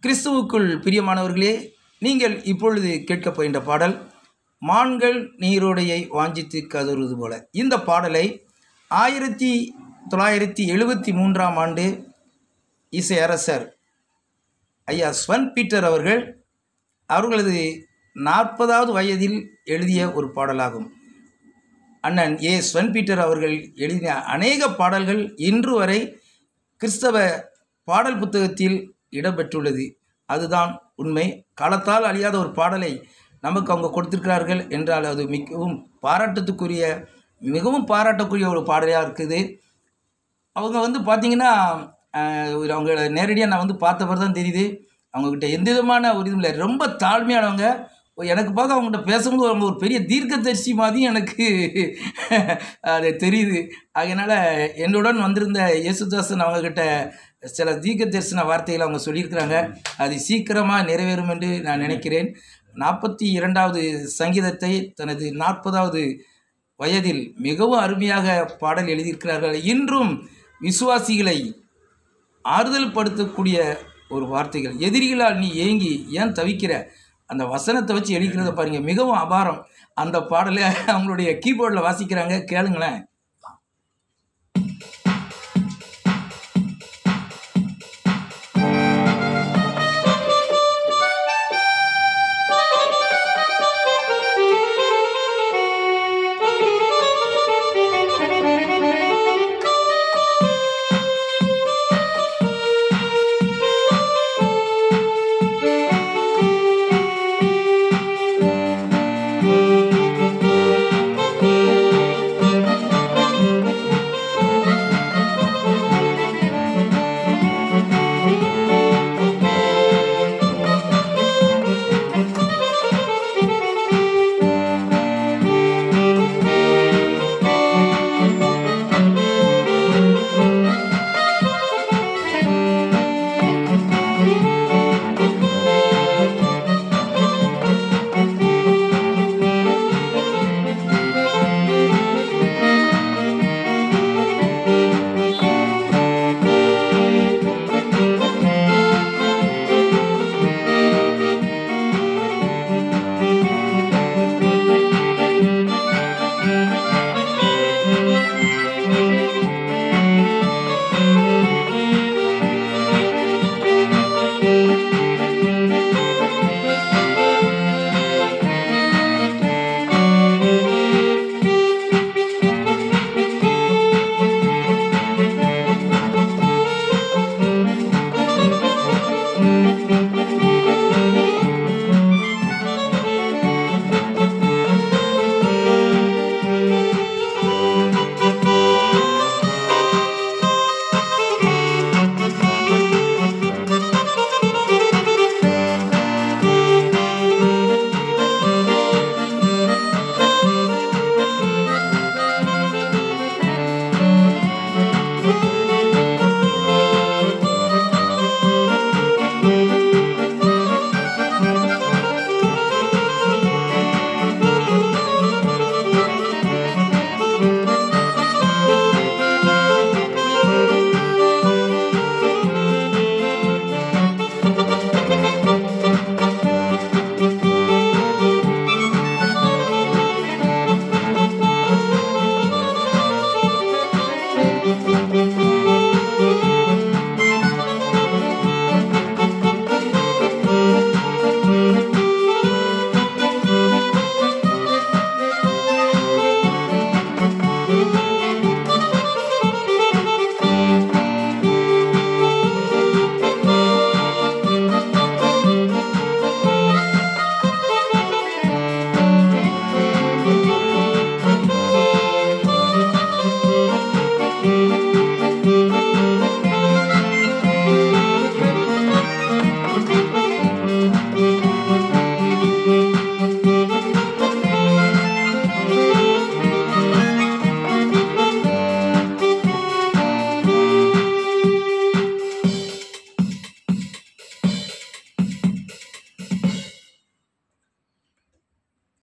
கிறிஸ்துவுக்குள் பிரியமானவர்களே நீங்கள் இப்பொழுது கேட்கப் போகின்ற பாடல் மான்கள் நீரோடையை வாஞ்சித்து கதறுவது போல இந்த பாடலை ஆயிரத்தி தொள்ளாயிரத்தி எழுபத்தி மூன்றாம் ஆண்டு இசையரசர் ஐயா ஸ்வன் பீட்டர் அவர்கள் அவர்களது நாற்பதாவது வயதில் எழுதிய ஒரு பாடலாகும் அண்ணன் ஏ ஸ்வன் பீட்டர் அவர்கள் எழுதிய அநேக பாடல்கள் இன்று வரை கிறிஸ்தவ பாடல் புத்தகத்தில் இடம்பெற்றுள்ளது அதுதான் உண்மை காலத்தால் அழியாத ஒரு பாடலை நமக்கு அவங்க கொடுத்திருக்கிறார்கள் என்றால் அது மிகவும் பாராட்டத்துக்குரிய மிகவும் பாராட்டக்கூடிய ஒரு பாடலாக இருக்குது அவங்க வந்து பார்த்தீங்கன்னா அஹ், ஒரு அவங்கள நேரடியாக நான் வந்து பார்த்த பிறகு தான் தெரியுது அவங்கக்கிட்ட எந்த விதமான ஒரு இதுவும் இல்லை ரொம்ப தாழ்மையானவங்க எனக்கு பார்க்க அவங்ககிட்ட பேசும்போது அவங்க ஒரு பெரிய தீர்க்கதரிசி மாதிரி எனக்கு அது தெரியுது அதனால் என்னுடன் வந்திருந்த இயேசுதாசன் அவங்கக்கிட்ட சில தீர்க்க தரிசன வார்த்தைகளை அவங்க சொல்லியிருக்கிறாங்க அது சீக்கிரமாக நிறைவேறும் என்று நான் நினைக்கிறேன் நாற்பத்தி இரண்டாவது சங்கீதத்தை தனது நாற்பதாவது வயதில் மிகவும் அருமையாக பாடல் எழுதியிருக்கிறார்கள் இன்றும் விசுவாசிகளை ஆறுதல் படுத்தக்கூடிய ஒரு வார்த்தைகள் எதிரிகளால் நீ ஏங்கி ஏன் தவிக்கிற அந்த வசனத்தை வச்சு எழுதிக்கிறத பாருங்க மிகவும் அபாரம் அந்த பாடலை அவங்களுடைய கீபோர்டில் வாசிக்கிறாங்க கேளுங்களேன்